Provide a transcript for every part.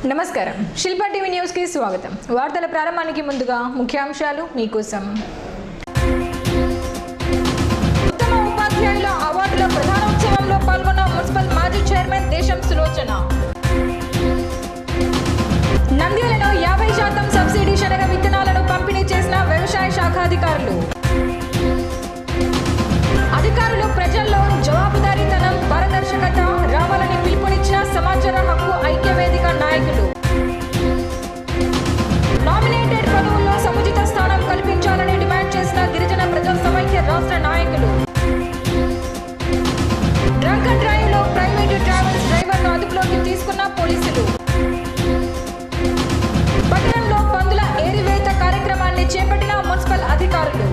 నమస్కారం శిల్ప TV news కి స్వాగతం వార్తల ప్రారంభానికి ముందుగా ముఖ్యాంశాలు మీకోసం ఉత్తమ ఉపాధ్యాయుల అవార్డుల ప్రధానోత్సవంలో పాల్గొన్న మున్సిపల్ మాజీ చైర్మన్ దేశం సులోచన నంద్యాలలో యాభై శాతం సబ్సిడీ శనగ విత్తనాలను పంపిణీ చేసిన వ్యవసాయ శాఖ అధికారులు అధికారులు ప్రజల్లో జవాబుదారీతనం పారదర్శకత రావాలని పిలుపునిచ్చిన సమాచార హక్కు ఐక్య వేదిక నాయకులు నామినేటెడ్ పదవుల్లో సముచిత స్థానం కల్పించాలని డిమాండ్ చేసిన గిరిజన ప్రజా సమైక్య రాష్ట్ర నాయకులు డ్రంక్ అండ్ డ్రైవ్ లో ప్రైవేటు ట్రావెల్స్ డ్రైవర్ను అదుపులోకి తీసుకున్న పోలీసులు పట్టణంలో పందుల ఏరివేత కార్యక్రమాన్ని చేపట్టిన మున్సిపల్ అధికారులు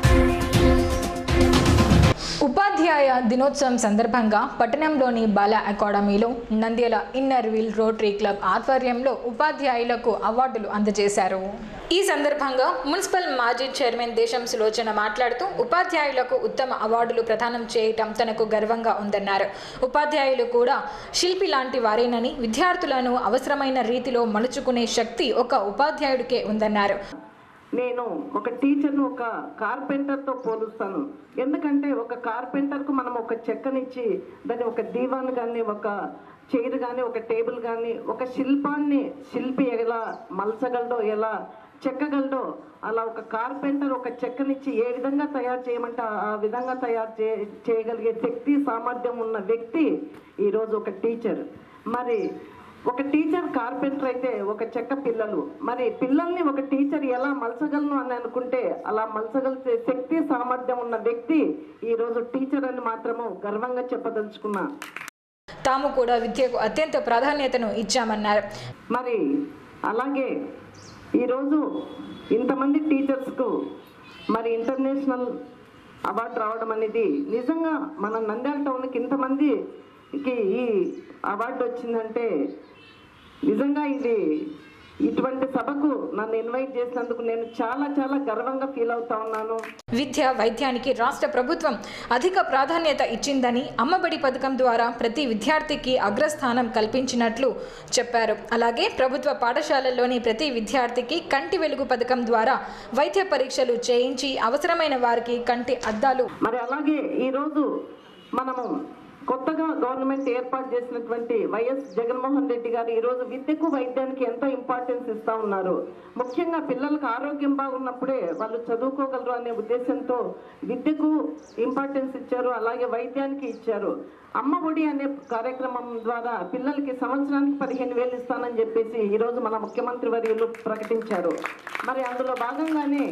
ఉపాధ్యాయ దినోత్సవం సందర్భంగా పట్టణంలోని బాల అకాడమీలో Nandyal inner wheel rotary club ఆధ్వర్యంలో ఉపాధ్యాయులకు అవార్డులు అందజేశారు ఈ సందర్భంగా మున్సిపల్ మాజీ చైర్మన్ దేశం సులోచన మాట్లాడుతూ ఉపాధ్యాయులకు ఉత్తమ అవార్డులు ప్రదానం చేయటం తనకు గర్వంగా ఉందన్నారు ఉపాధ్యాయులు కూడా శిల్పి లాంటి వారేనని విద్యార్థులను అవసరమైన రీతిలో మలుచుకునే శక్తి ఒక ఉపాధ్యాయుడికే ఉందన్నారు నేను ఒక టీచర్ను ఒక కార్పెంటర్తో పోలుస్తాను ఎందుకంటే ఒక కార్పెంటర్కు మనం ఒక చెక్కనిచ్చి దాన్ని ఒక దీవాన్ కానీ ఒక చైర్ కానీ ఒక టేబుల్ కానీ ఒక శిల్పాన్ని శిల్పి ఎలా మలచగలడో ఎలా చెక్కగలడో అలా ఒక కార్పెంటర్ ఒక చెక్కనిచ్చి ఏ విధంగా తయారు చేయమంటే ఆ విధంగా తయారు చే చేయగలిగే శక్తి సామర్థ్యం ఉన్న వ్యక్తి ఈరోజు ఒక టీచర్ మరి ఒక టీచర్ కార్పెంటర్ అయితే ఒక చెక్క పిల్లలు మరి పిల్లల్ని ఒక టీచర్ ఎలా మలచగలను అని అనుకుంటే అలా మలచగలిసే శక్తి సామర్థ్యం ఉన్న వ్యక్తి ఈ రోజు టీచర్ అని మాత్రము గర్వంగా చెప్పదలుచుకున్నా తాము కూడా విద్యకు అత్యంత ప్రాధాన్యతను ఇచ్చామన్నారు మరి అలాగే ఈరోజు ఇంతమంది టీచర్స్కు మరి ఇంటర్నేషనల్ అవార్డు రావడం అనేది నిజంగా మన నంద్యాల టౌన్కి ఇంతమందికి ఈ అవార్డు వచ్చిందంటే నిజంగా ఇది ఇటువంటి సభకు నన్ను ఇన్వైట్ చేసినందుకు నేను చాలా చాలా గర్వంగా ఫీల్ అవుతా ఉన్నాను విద్య వైద్యానికి రాష్ట్ర ప్రభుత్వం అధిక ప్రాధాన్యత ఇచ్చిందని అమ్మబడి పథకం ద్వారా ప్రతి విద్యార్థికి అగ్రస్థానం కల్పించినట్లు చెప్పారు అలాగే ప్రభుత్వ పాఠశాలల్లోని ప్రతి విద్యార్థికి కంటి వెలుగు పథకం ద్వారా వైద్య పరీక్షలు చేయించి అవసరమైన వారికి కంటి అద్దాలు మరి అలాగే ఈరోజు మనము కొత్తగా గవర్నమెంట్ ఏర్పాటు చేసినటువంటి వైఎస్ జగన్మోహన్ రెడ్డి గారు ఈరోజు విద్యకు వైద్యానికి ఎంతో ఇంపార్టెన్స్ ఇస్తా ఉన్నారు ముఖ్యంగా పిల్లలకు ఆరోగ్యం బాగున్నప్పుడే వాళ్ళు చదువుకోగలరు అనే ఉద్దేశంతో విద్యకు ఇంపార్టెన్స్ ఇచ్చారు అలాగే వైద్యానికి ఇచ్చారు అమ్మ ఒడి అనే కార్యక్రమం ద్వారా పిల్లలకి సంవత్సరానికి పదిహేను వేలు ఇస్తానని చెప్పేసి ఈరోజు మన ముఖ్యమంత్రి వర్యులు ప్రకటించారు మరి అందులో భాగంగానే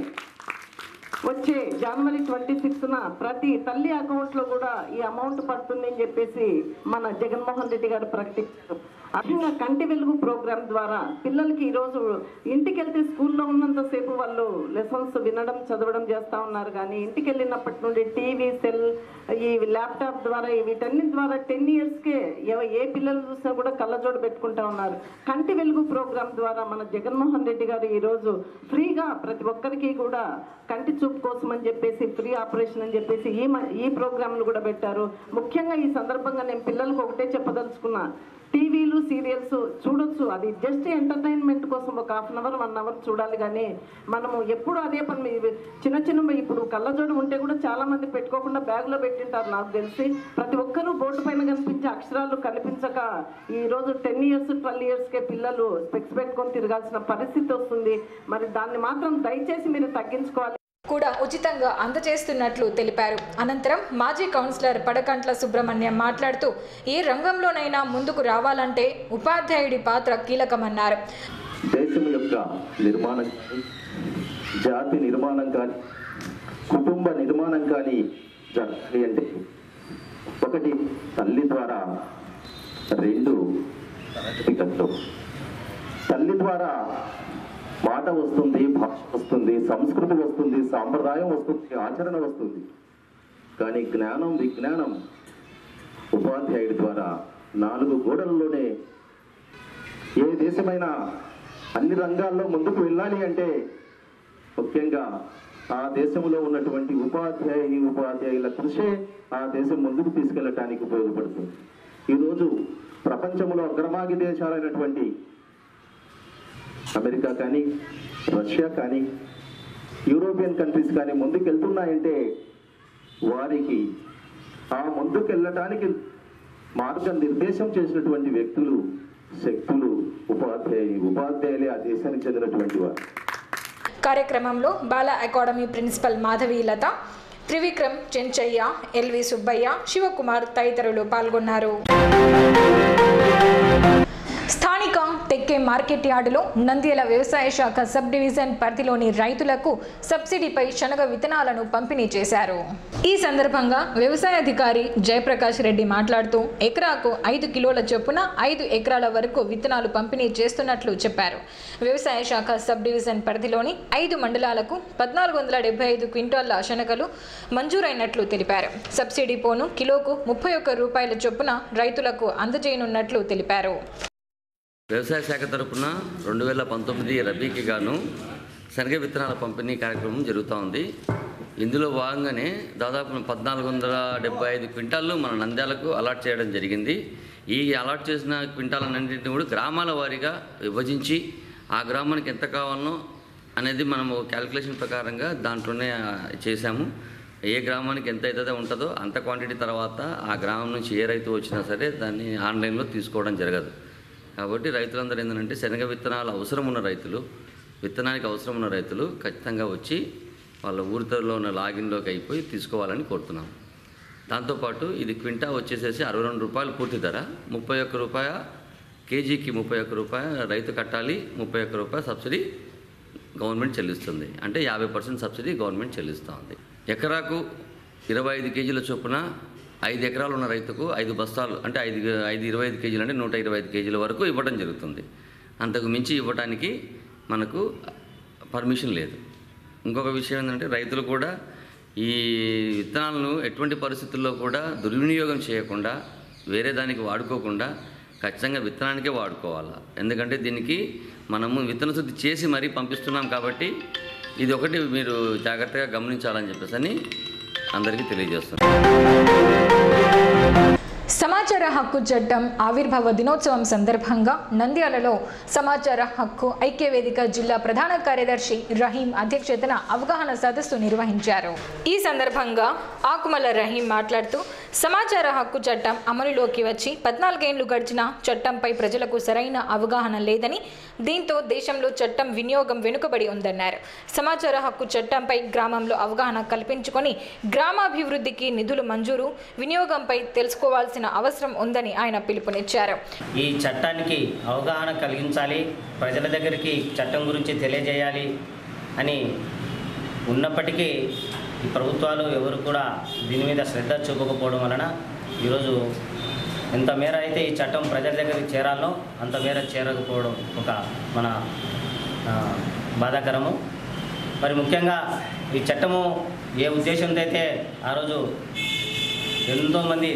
వచ్చే జనవరి ట్వంటీ సిక్స్న ప్రతి తల్లి అకౌంట్ లో కూడా ఈ అమౌంట్ పడుతుంది అని చెప్పేసి మన జగన్మోహన్ రెడ్డి గారు ప్రకటించారు అదేవిధంగా కంటి వెలుగు ప్రోగ్రామ్ ద్వారా పిల్లలకి ఈరోజు ఇంటికి వెళ్తే స్కూల్లో ఉన్నంతసేపు వాళ్ళు లెసన్స్ వినడం చదవడం చేస్తా ఉన్నారు కానీ ఇంటికి వెళ్ళినప్పటి నుండి టీవీ సెల్ ఈ ల్యాప్టాప్ ద్వారా ఈ వీటన్నిటి ద్వారా టెన్ ఇయర్స్కే ఏ పిల్లలు చూసినా కూడా కళ్ళజోడు పెట్టుకుంటా ఉన్నారు కంటి వెలుగు ప్రోగ్రామ్ ద్వారా మన జగన్మోహన్ రెడ్డి గారు ఈరోజు ఫ్రీగా ప్రతి ఒక్కరికి కూడా కంటి చూపు కోసం అని చెప్పేసి ఫ్రీ ఆపరేషన్ అని చెప్పేసి ఈ మ- ఈ ప్రోగ్రాంలు కూడా పెట్టారు ముఖ్యంగా ఈ సందర్భంగా నేను పిల్లలకు ఒకటే చెప్పదలుచుకున్నా టీవీలు సీరియల్స్ చూడొచ్చు అది జస్ట్ ఎంటర్టైన్మెంట్ కోసం ఒక half an hour one hour చూడాలి కానీ మనము ఎప్పుడు అదే పని మీ- చిన్న చిన్న ఇప్పుడు కళ్ళజోడు ఉంటే కూడా చాలా మంది పెట్టుకోకుండా బ్యాగ్లో పెట్టింటారు నాకు తెలిసి ప్రతి ఒక్కరూ బోర్డు పైన కనిపించే అక్షరాలు కనిపించక ఈ రోజు టెన్ ఇయర్స్ ట్వెల్వ్ ఇయర్స్కే పిల్లలు స్పెక్స్ పెట్టుకొని తిరగాల్సిన పరిస్థితి వస్తుంది మరి దాన్ని మాత్రం దయచేసి మీరు తగ్గించుకోవాలి కూడా ఉచితంగా అందజేస్తున్నట్లు తెలిపారు అనంతరం మాజీ కౌన్సిలర్ పడకంట్ల సుబ్రహ్మణ్యం మాట్లాడుతూ ఏ రంగంలోనైనా ముందుకు రావాలంటే ఉపాధ్యాయుడి పాత్ర కీలకమన్నారు దేశం యొక్క నిర్మాణం కానీ జాతి నిర్మాణం కానీ కుటుంబ నిర్మాణం కానీ జరగాలి అంటే ఒకటి తల్లి ద్వారా రెండు తరగతిగతం తల్లి ద్వారా మాట వస్తుంది భాష వస్తుంది సంస్కృతి వస్తుంది సాంప్రదాయం వస్తుంది ఆచరణ వస్తుంది కానీ జ్ఞానం విజ్ఞానం ఉపాధ్యాయుడి ద్వారా నాలుగు గోడల్లోనే ఏ దేశమైనా అన్ని రంగాల్లో ముందుకు వెళ్ళాలి అంటే ముఖ్యంగా ఆ దేశంలో ఉన్నటువంటి ఉపాధ్యాయుని ఉపాధ్యాయుల కృషే ఆ దేశం ముందుకు తీసుకెళ్ళటానికి ఉపయోగపడుతుంది ఈరోజు ప్రపంచంలో అగ్రమాగి దేశాలైనటువంటి అమెరికా కానీ రష్యా కానీ యూరోపియన్ కంట్రీస్ కానీ ముందుకెళ్తున్నాయంటే వారికి ఆ ముందుకెళ్ళటానికి మార్గనిర్దేశం చేసినటువంటి వ్యక్తులు శక్తులు ఉపాధ్యాయులు ఉపాధ్యాయులే ఆ దేశానికి చెందినటువంటి వారు కార్యక్రమంలో Bala academy principal Madhavi Latha Trivikram Chenchaiah L V Subbaiah Shivakumar తదితరులు పాల్గొన్నారు స్థానిక తెక్కే మార్కెట్ యార్డులో నంద్యాల వ్యవసాయ శాఖ సబ్ డివిజన్ పరిధిలోని రైతులకు సబ్సిడీపై శనగ విత్తనాలను పంపిణీ చేశారు ఈ సందర్భంగా వ్యవసాయ అధికారి జయప్రకాష్ రెడ్డి మాట్లాడుతూ ఎకరాకు ఐదు కిలోల చొప్పున ఐదు ఎకరాల వరకు విత్తనాలు పంపిణీ చేస్తున్నట్లు చెప్పారు వ్యవసాయ శాఖ సబ్ డివిజన్ పరిధిలోని ఐదు మండలాలకు పద్నాలుగు వందల డెబ్బై ఐదు క్వింటాళ్ల శనగలు మంజూరైనట్లు తెలిపారు సబ్సిడీ పోను కిలోకు ముప్పై ఒక్క రూపాయల చొప్పున రైతులకు అందజేయనున్నట్లు తెలిపారు వ్యవసాయ శాఖ తరపున రెండు వేల పంతొమ్మిది రబీకి గాను శనగ విత్తనాల పంపిణీ కార్యక్రమం జరుగుతూ ఉంది ఇందులో భాగంగానే దాదాపు పద్నాలుగు వందల డెబ్బై ఐదు క్వింటాళ్ళు మన నంద్యాలకు అలాట్ చేయడం జరిగింది ఈ అలాట్ చేసిన క్వింటాలన్నింటినీ కూడా గ్రామాల వారీగా విభజించి ఆ గ్రామానికి ఎంత కావాలనో అనేది మనము క్యాలిక్యులేషన్ ప్రకారంగా దాంట్లోనే ఆ, చేశాము ఏ గ్రామానికి ఎంత అయితే ఉంటుందో అంత క్వాంటిటీ తర్వాత ఆ గ్రామం నుంచి ఏ రైతు వచ్చినా సరే దాన్ని ఆన్లైన్లో తీసుకోవడం జరగదు కాబట్టి రైతులందరూ ఏంటంటే శనగ విత్తనాలు అవసరం ఉన్న రైతులు విత్తనానికి అవసరం ఉన్న రైతులు ఖచ్చితంగా వచ్చి వాళ్ళ ఊరితో ఉన్న లాగిన్లోకి అయిపోయి తీసుకోవాలని కోరుతున్నాం దాంతోపాటు ఇది క్వింటా వచ్చేసేసి అరవై రెండు రూపాయలు పూర్తి ధర ముప్పై ఒక్క రూపాయ కేజీకి ముప్పై ఒక్క రూపాయ రైతు కట్టాలి ముప్పై ఒక్క రూపాయ సబ్సిడీ గవర్నమెంట్ చెల్లిస్తుంది అంటే యాభై పర్సెంట్ సబ్సిడీ గవర్నమెంట్ చెల్లిస్తూ ఉంది ఎకరాకు ఇరవై ఐదు కేజీల చొప్పున ఐదు ఎకరాలు ఉన్న రైతుకు ఐదు బస్తాలు అంటే ఐదు ఐదు ఇరవై ఐదు కేజీలు అంటే నూట ఇరవై ఐదు కేజీల వరకు ఇవ్వడం జరుగుతుంది అంతకు మించి ఇవ్వడానికి మనకు పర్మిషన్ లేదు ఇంకొక విషయం ఏంటంటే రైతులు కూడా ఈ విత్తనాలను ఎటువంటి పరిస్థితుల్లో కూడా దుర్వినియోగం చేయకుండా వేరే దానికి వాడుకోకుండా ఖచ్చితంగా విత్తనానికే వాడుకోవాలా ఎందుకంటే దీనికి మనము విత్తన శుద్ధి చేసి మరీ పంపిస్తున్నాం కాబట్టి ఇది ఒకటి మీరు జాగ్రత్తగా గమనించాలని చెప్పేసి అని అందరికీ తెలియజేస్తున్నాం సమాచార హక్కు చట్టం ఆవిర్భావ దినోత్సవం సందర్భంగా నంద్యాలలో సమాచార హక్కు ఐక్యవేదిక జిల్లా ప్రధాన కార్యదర్శి రహీం అధ్యక్షతన అవగాహన సదస్సు నిర్వహించారు ఈ సందర్భంగా ఆకుమల రహీం మాట్లాడుతూ సమాచార హక్కు చట్టం అమలులోకి వచ్చి పద్నాలుగేండ్లు గడిచిన చట్టంపై ప్రజలకు సరైన అవగాహన లేదని దీంతో దేశంలో చట్టం వినియోగం వెనుకబడి ఉందన్నారు సమాచార హక్కు చట్టంపై గ్రామంలో అవగాహన కల్పించుకొని గ్రామాభివృద్ధికి నిధులు మంజూరు వినియోగంపై తెలుసుకోవాల్సిన అవసరం ఉందని ఆయన పిలుపునిచ్చారు ఈ చట్టానికి అవగాహన కలిగించాలి ప్రజల దగ్గరికి చట్టం గురించి తెలియజేయాలి అని ఉన్నప్పటికీ ఈ ప్రభుత్వాలు ఎవరు కూడా దీని మీద శ్రద్ధ చూపకపోవడం వలన ఈరోజు ఎంత మేర అయితే ఈ చట్టం ప్రజల దగ్గరికి చేరాలో అంత మేర చేరకపోవడం ఒక మన ఆ, బాధాకరము మరి ముఖ్యంగా ఈ చట్టము ఏ ఉద్దేశంతో అయితే ఆ రోజు ఎంతోమంది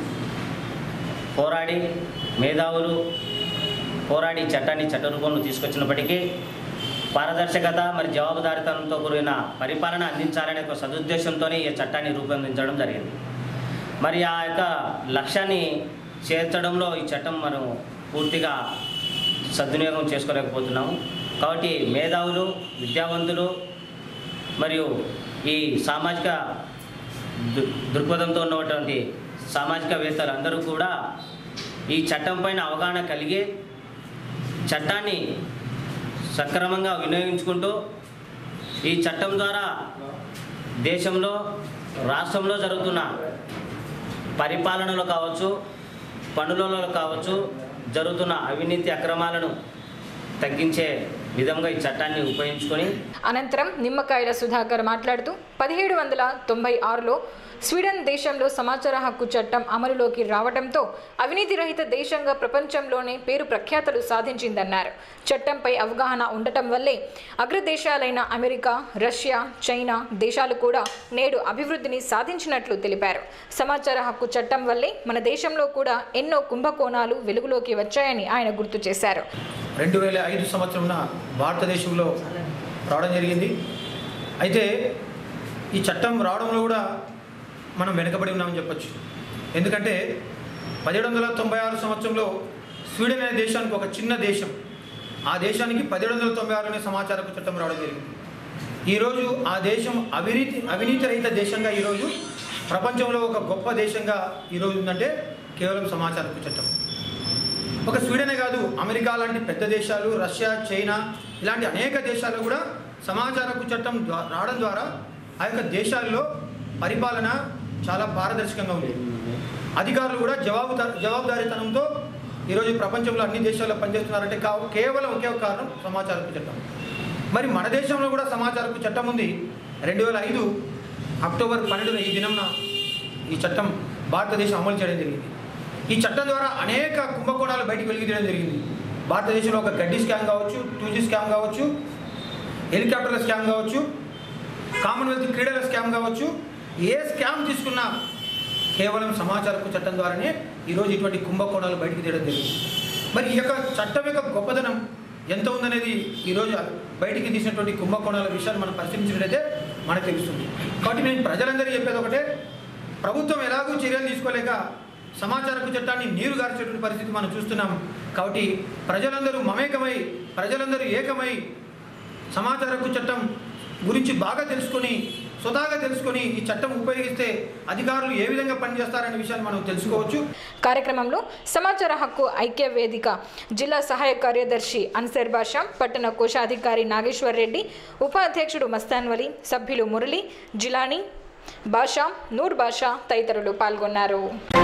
పోరాడి మేధావులు పోరాడి ఈ చట్టాన్ని చట్టరూపంలో తీసుకొచ్చినప్పటికీ పారదర్శకత మరి జవాబుదారితనంతో కూడిన పరిపాలన అందించాలనే ఒక సదుద్దేశంతోనే ఈ చట్టాన్ని రూపొందించడం జరిగింది మరి ఆ యొక్క లక్ష్యాన్ని చేర్చడంలో ఈ చట్టం మనం పూర్తిగా సద్వినియోగం చేసుకోలేకపోతున్నాము కాబట్టి మేధావులు విద్యావంతులు మరియు ఈ సామాజిక దు- దృక్పథంతో ఉన్నటువంటి సామాజికవేత్తలు అందరూ కూడా ఈ చట్టం పైన అవగాహన కలిగి చట్టాన్ని సక్రమంగా వినియోగించుకుంటూ ఈ చట్టం ద్వారా దేశంలో రాష్ట్రంలో జరుగుతున్న పరిపాలనలో కావచ్చు పనులలో కావచ్చు జరుగుతున్న అవినీతి అక్రమాలను తగ్గించే విధంగా ఈ చట్టాన్ని ఉపయోగించుకొని అనంతరం నిమ్మకాయల సుధాకర్ మాట్లాడుతూ పదిహేడు వందల తొంభై ఆరులో స్వీడన్ దేశంలో సమాచార హక్కు చట్టం అమలులోకి రావడంతో అవినీతి రహిత దేశంగా ప్రపంచంలోనే పేరు ప్రఖ్యాతలు సాధించిందన్నారు చట్టంపై అవగాహన ఉండటం వల్లే అగ్రదేశాలైన అమెరికా రష్యా చైనా దేశాలు కూడా నేడు అభివృద్ధిని సాధించినట్లు తెలిపారు సమాచార హక్కు చట్టం వల్లే మన దేశంలో కూడా ఎన్నో కుంభకోణాలు వెలుగులోకి వచ్చాయని ఆయన గుర్తు చేశారు రెండు వేల ఐదు సంవత్సరంన భారతదేశంలో రావడం జరిగింది అయితే ఈ చట్టం రావడంలో కూడా మనం వెనుకబడి ఉన్నామని చెప్పొచ్చు ఎందుకంటే పదిహేడు వందల తొంభై ఆరు సంవత్సరంలో స్వీడన్ అనే దేశానికి ఒక చిన్న దేశం ఆ దేశానికి పదిహేడు వందల తొంభై ఆరులోనే సమాచార హక్కు చట్టం రావడం జరిగింది ఈరోజు ఆ దేశం అవినీతి అవినీతి రహిత దేశంగా ఈరోజు ప్రపంచంలో ఒక గొప్ప దేశంగా ఈరోజు ఉందంటే కేవలం సమాచార హక్కు చట్టం ఒక స్వీడనే కాదు అమెరికా లాంటి పెద్ద దేశాలు రష్యా చైనా ఇలాంటి అనేక దేశాల్లో కూడా సమాచార హక్కు చట్టం ద్వా- రావడం ద్వారా ఆ యొక్క దేశాల్లో పరిపాలన చాలా పారదర్శకంగా ఉంది అధికారులు కూడా జవాబు జవాబుదారీతనంతో ఈరోజు ప్రపంచంలో అన్ని దేశాల్లో పనిచేస్తున్నారంటే కా- కేవలం ఒకే ఒక కారణం సమాచార హక్కు చట్టం మరి మన దేశంలో కూడా సమాచార హక్కు చట్టం ఉంది రెండు వేల ఐదు అక్టోబర్ పన్నెండున ఈ దినంన ఈ చట్టం భారతదేశం అమలు చేయడం జరిగింది ఈ చట్టం ద్వారా అనేక కుంభకోణాలు బయటికి వెలికి తీయడం జరిగింది భారతదేశంలో ఒక గడ్డి స్కామ్ కావచ్చు టూ జీ స్కామ్ కావచ్చు హెలికాప్టర్ల స్కామ్ కావచ్చు కామన్వెల్త్ క్రీడల స్కామ్ కావచ్చు ఏ స్కామ్ తీసుకున్నా కేవలం సమాచార హక్కు చట్టం ద్వారానే ఈరోజు ఇటువంటి కుంభకోణాలు బయటికి తీయడం జరిగింది మరి ఈ యొక్క చట్టం యొక్క గొప్పదనం ఎంత ఉందనేది ఈరోజు బయటికి తీసినటువంటి కుంభకోణాల విషయాన్ని మనం పరిశీలించినట్లయితే మనకు తెలుస్తుంది కాబట్టి నేను ప్రజలందరికీ చెప్పేది ఒకటే ప్రభుత్వం ఎలాగూ చర్యలు తీసుకోలేక సమాచార హక్కు చట్టాన్ని నీరు గార్చేటువంటి పరిస్థితి మనం చూస్తున్నాం కాబట్టి ప్రజలందరూ మమేకమై ప్రజలందరూ ఏకమై సమాచార హక్కు చట్టం గురించి బాగా తెలుసుకొని స్వతహాగా తెలుసుకొని ఈ చట్టం ఉపయోగిస్తే అధికారులు ఏ విధంగా పనిచేస్తారనే విషయాన్ని మనం తెలుసుకోవచ్చు కార్యక్రమంలో సమాచార హక్కు ఐక్య వేదిక జిల్లా సహాయ కార్యదర్శి అన్సర్ బాషా పట్టణ కోశాధికారి నాగేశ్వర్ రెడ్డి ఉపాధ్యక్షుడు మస్తాన్ వలి సభ్యులు మురళి జిలానీ బాషా నూర్ బాషా తదితరులు పాల్గొన్నారు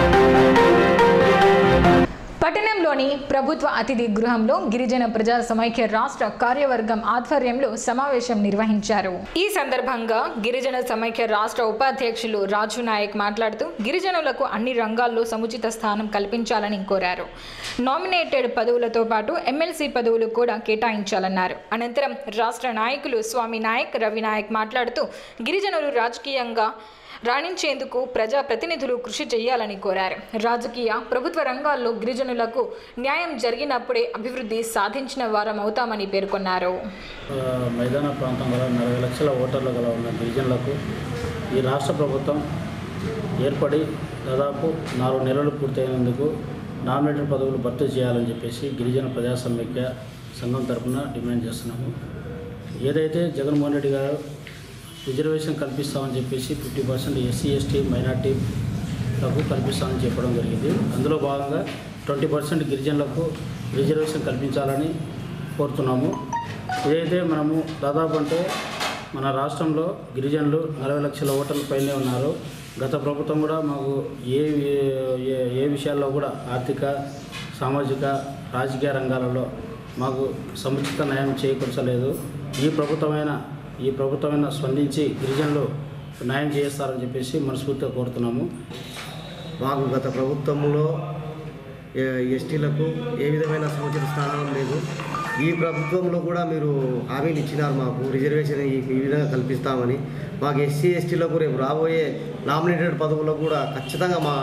పట్టణంలోని ప్రభుత్వ అతిథి గృహంలో గిరిజన ప్రజా సమైక్య రాష్ట్ర కార్యవర్గం ఆధ్వర్యంలో సమావేశం నిర్వహించారు ఈ సందర్భంగా గిరిజన సమైక్య రాష్ట్ర ఉపాధ్యక్షులు రాజు నాయక్ మాట్లాడుతూ గిరిజనులకు అన్ని రంగాల్లో సముచిత స్థానం కల్పించాలని కోరారు నామినేటెడ్ పదవులతో పాటు ఎమ్మెల్సీ పదవులు కూడా కేటాయించాలన్నారు అనంతరం రాష్ట్ర నాయకులు స్వామి నాయక్ రవి నాయక్ మాట్లాడుతూ గిరిజనులు రాజకీయంగా రాణించేందుకు ప్రజా ప్రతినిధులు కృషి చేయాలని కోరారు రాజకీయ ప్రభుత్వ రంగాల్లో గిరిజనులకు న్యాయం జరిగినప్పుడే అభివృద్ధి సాధించిన వారం అవుతామని పేర్కొన్నారు ఆ, మైదాన ప్రాంతం గల నలభై లక్షల ఓటర్లు గల ఉన్న గిరిజనులకు ఈ రాష్ట్ర ప్రభుత్వం ఏర్పడి దాదాపు నాలుగు నెలలు పూర్తయినందుకు నామినేటెడ్ పదవులు భర్తీ చేయాలని చెప్పేసి గిరిజన ప్రజా సమైక్య సంఘం తరఫున డిమాండ్ చేస్తున్నాము ఏదైతే జగన్మోహన్ రెడ్డి గారు రిజర్వేషన్ కల్పిస్తామని చెప్పేసి ఫిఫ్టీ పర్సెంట్ ఎస్సీ ఎస్టీ మైనార్టీలకు కల్పిస్తామని చెప్పడం జరిగింది అందులో భాగంగా ట్వంటీ పర్సెంట్ గిరిజనులకు రిజర్వేషన్ కల్పించాలని కోరుతున్నాము ఏదైతే మనము దాదాపు అంటే మన రాష్ట్రంలో గిరిజనులు నలభై లక్షల ఓటర్ల పైనే ఉన్నారు గత ప్రభుత్వం కూడా మాకు ఏ ఏ ఏ విషయాల్లో కూడా ఆర్థిక సామాజిక రాజకీయ రంగాలలో మాకు సముచిత న్యాయం చేకూర్చలేదు ఈ ప్రభుత్వమైన ఈ ప్రభుత్వమైన స్పందించి గిరిజనులు న్యాయం చేస్తారని చెప్పేసి మనస్ఫూర్తిగా కోరుతున్నాము మాకు గత ప్రభుత్వంలో ఏ- ఎస్టీలకు ఏ విధమైన సముచిత స్థానం లేదు ఈ ప్రభుత్వంలో కూడా మీరు హామీలు ఇచ్చినారు మాకు రిజర్వేషన్ ఈ ఈ విధంగా కల్పిస్తామని మాకు ఎస్సీ ఎస్టీలకు రేపు రాబోయే నామినేటెడ్ పదవులకు కూడా ఖచ్చితంగా మా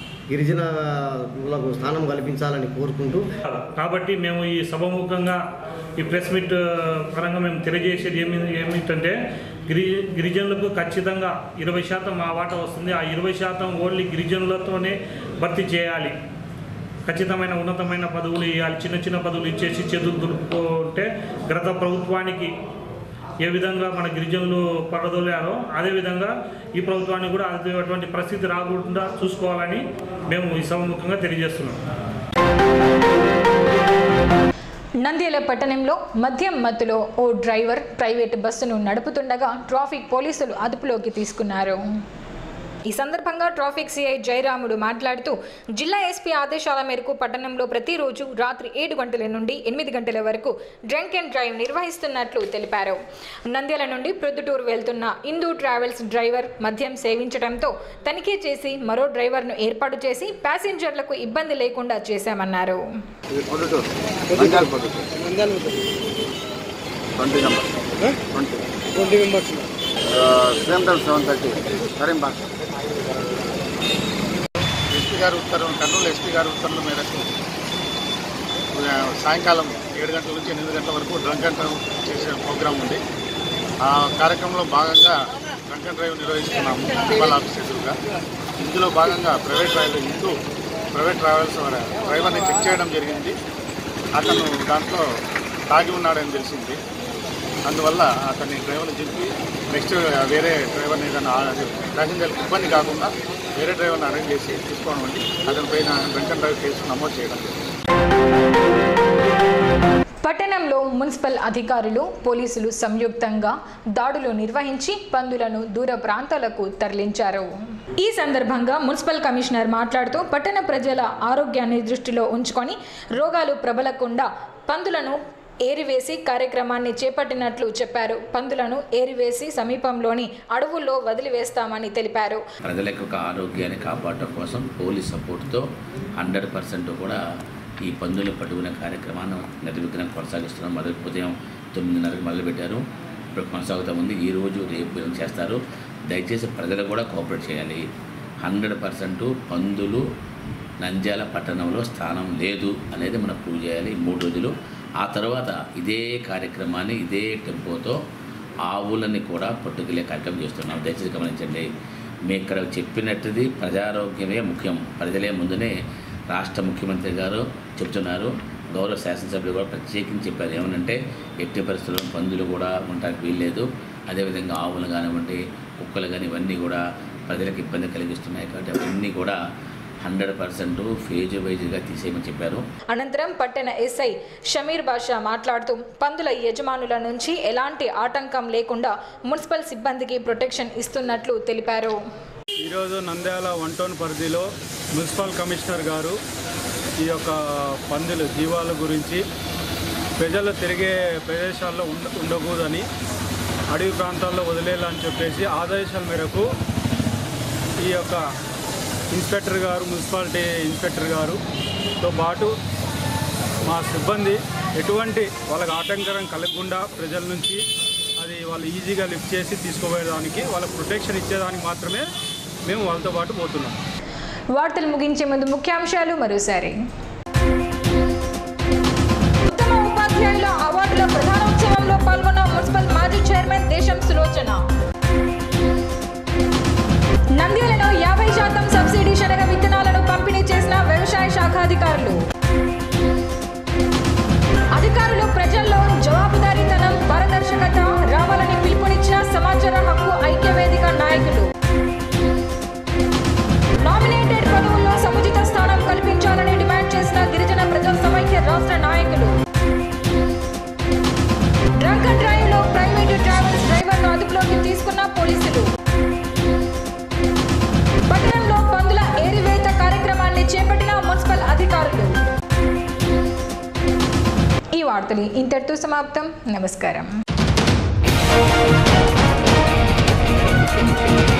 గిరిజనులకు స్థానం కల్పించాలని కోరుకుంటూ కాబట్టి మేము ఈ సభముఖంగా ఈ ప్రెస్ మీట్ పరంగా మేము తెలియజేసేది ఏమి ఏమిటంటే గిరి గిరిజనులకు ఖచ్చితంగా ఇరవై శాతం మా వాటా వస్తుంది ఆ ఇరవై శాతం ఓన్లీ గిరిజనులతోనే భర్తీ చేయాలి ఖచ్చితమైన ఉన్నతమైన పదవులు ఇవ్వాలి చిన్న చిన్న పదవులు ఇచ్చేసి చేతులు దులుపుకుంటే గత ప్రభుత్వానికి ఏ విధంగా మన గిరిజనులు పడదోలారో అదేవిధంగా ఈ ప్రభుత్వాన్ని కూడా అది అటువంటి పరిస్థితి రాకుండా చూసుకోవాలని మేము ఈ సభముఖంగా తెలియజేస్తున్నాం నంద్యాల పట్టణంలో మద్యం మత్తులో ఓ డ్రైవర్ ప్రైవేట్ బస్సును నడుపుతుండగా ట్రాఫిక్ పోలీసులు అదుపులోకి తీసుకున్నారు ఈ సందర్భంగా ట్రాఫిక్ సిఐ జయరాముడు మాట్లాడుతూ జిల్లా ఎస్పీ ఆదేశాల మేరకు పట్టణంలో ప్రతిరోజు రాత్రి ఏడు గంటల నుండి ఎనిమిది గంటల వరకు డ్రంక్ అండ్ డ్రైవ్ నిర్వహిస్తున్నట్లు తెలిపారు నంద్యాల నుండి ప్రొద్దుటూరు వెళ్తున్న ఇందూ ట్రావెల్స్ డ్రైవర్ మద్యం సేవించడంతో తనిఖీ చేసి మరో డ్రైవర్ను ఏర్పాటు చేసి ప్యాసింజర్లకు ఇబ్బంది లేకుండా చేశామన్నారు twenty number twenty twenty members same time seven thirty Karimbagh SP గారి ఉత్తర్వులు కర్నూలు ఎస్పీ గారి ఉత్తర్వుల మేరకు ఆ, సాయంకాలం ఏడు గంటల నుంచి ఎనిమిది గంటల వరకు డ్రంక్ అండ్ డ్రైవ్ చేసే ప్రోగ్రాం ఉంది ఆ కార్యక్రమంలో భాగంగా డ్రంక్ అండ్ డ్రైవ్ నిర్వహిస్తున్నాము మున్సిపల్ ఆఫీస్ ఎదురుగా ఇందులో భాగంగా private driver Hindu private travels వారి డ్రైవర్ని చెక్ చేయడం జరిగింది అతను దాంట్లో తాగి ఉన్నాడని తెలిసింది అందువల్ల అతన్ని డ్రైవర్ని చెప్పి నెక్స్ట్ వేరే డ్రైవర్ని ఏదైనా ప్యాసింజర్లకు ఇబ్బంది కాకుండా వేరే డ్రైవర్ని అరేంజ్ చేసి తీసుకోవడం వంటి అతని పైన డ్రంక్ అండ్ డ్రైవ్ కేసు నమోదు చేయడం పట్టణంలో మున్సిపల్ అధికారులు పోలీసులు సంయుక్తంగా దాడులు నిర్వహించి పందులను దూర ప్రాంతాలకు తరలించారు ఈ సందర్భంగా మున్సిపల్ కమిషనర్ మాట్లాడుతూ పట్టణ ప్రజల ఆరోగ్యాన్ని దృష్టిలో ఉంచుకొని రోగాలు ప్రబలకుండా పందులను ఏరివేసి కార్యక్రమాన్ని చేపట్టినట్లు చెప్పారు పందులను ఏరివేసి సమీపంలోని అడవుల్లో వదిలివేస్తామని తెలిపారు ప్రజల యొక్క ఆరోగ్యాన్ని కాపాడటం కోసం పోలీస్ సపోర్ట్తో హండ్రెడ్ పర్సెంట్ కూడా ఈ పందులు పట్టుకునే కార్యక్రమాన్ని నిర్విఘ్నం కొనసాగిస్తున్నాం మొదటి ఉదయం తొమ్మిదిన్నరకు మొదలుపెట్టారు ఇప్పుడు కొనసాగుతూ ఉంది ఈ రోజు రేపు ఏం చేస్తారు దయచేసి ప్రజలు కూడా కోఆపరేట్ చేయాలి హండ్రెడ్ పర్సెంట్ పందులు నంద్యాల పట్టణంలో స్థానం లేదు అనేది మనం ప్రూవ్ చేయాలి ఈ మూడు రోజులు ఆ తర్వాత ఇదే కార్యక్రమాన్ని ఇదే టెంపోతో ఆవులని కూడా పట్టుకెళ్ళే కార్యక్రమం చేస్తున్నాం దయచేసి గమనించండి మీ ఇక్కడ చెప్పినట్టుది ప్రజారోగ్యమే ముఖ్యం ప్రజలే ముందునే రాష్ట్ర ముఖ్యమంత్రి గారు చెప్తున్నారు గౌరవ శాసనసభ్యులు కూడా ప్రత్యేకించి చెప్పారు ఏమనంటే ఎట్టి పరిస్థితుల్లో పందులు కూడా ఉండడానికి వీల్లేదు అదేవిధంగా ఆవులు కానివ్వండి కుక్కలు కానీ ఇవన్నీ కూడా ప్రజలకు ఇబ్బంది కలిగిస్తున్నాయి కాబట్టి అవన్నీ కూడా హండ్రెడ్ పర్సెంట్ ఫేజ్ వైజ్గా తీసేయమని చెప్పారు అనంతరం పట్టణ ఎస్ఐ షమీర్ బాషా మాట్లాడుతూ పందుల యజమానుల నుంచి ఎలాంటి ఆటంకం లేకుండా మున్సిపల్ సిబ్బందికి ప్రొటెక్షన్ ఇస్తున్నట్లు తెలిపారు ఈరోజు నంద్యాల వన్ టౌన్ పరిధిలో మున్సిపల్ కమిషనర్ గారు ఈ యొక్క పందులు జీవాల గురించి ప్రజలు తిరిగే ప్రదేశాల్లో ఉండ ఉండకూడదని అడవి ప్రాంతాల్లో వదిలేయాలని చెప్పేసి ఆదేశాల మేరకు ఈ యొక్క ఇన్స్పెక్టర్ గారు మున్సిపాలిటీ ఇన్స్పెక్టర్ గారుతో పాటు మా సిబ్బంది ఎటువంటి వాళ్ళకి ఆటంకరం కలగకుండా ప్రజల నుంచి అది వాళ్ళు ఈజీగా లిఫ్ట్ చేసి తీసుకుపోయేదానికి వాళ్ళకి ప్రొటెక్షన్ ఇచ్చేదానికి మాత్రమే మేము వాళ్ళతో పాటు పోతున్నాం వార్తలు ముగించే ముందు ముఖ్యాంశాలు మరోసారి ఉత్తమ ఉపాధ్యాయుల అవార్డుల ప్రధానోత్సవంలో పాల్గొన్న మున్సిపల్ మాజీ చైర్మన్ దేశం సులోచన నంద్యాలలో యాభై శాతం సబ్సిడీ శనగ విత్తనాలను పంపిణీ చేసిన వ్యవసాయ శాఖ అధికారులు అధికారులు ప్రజల్లో జవాబుదారీతనం పారదర్శకత రావాలని పిలుపునిచ్చిన సమాచార హక్కు ఐక్యవేదిక నాయకులు నామినేటెడ్ పదవుల్లో సముచిత స్థానం కల్పించాలని డిమాండ్ చేసిన గిరిజన ప్రజా సమైక్య రాష్ట్ర నాయకులు డ్రంక్ అండ్ డ్రైవ్ లో ప్రైవేటు ట్రావెల్స్ డ్రైవర్ను అదుపులోకి తీసుకున్న పోలీసులు పట్టణంలో పందుల ఏరివేత కార్యక్రమాన్ని చేపట్టిన మున్సిపల్ అధికారులు ఈ వార్తలు ఇంతటితో సమాప్తం నమస్కారం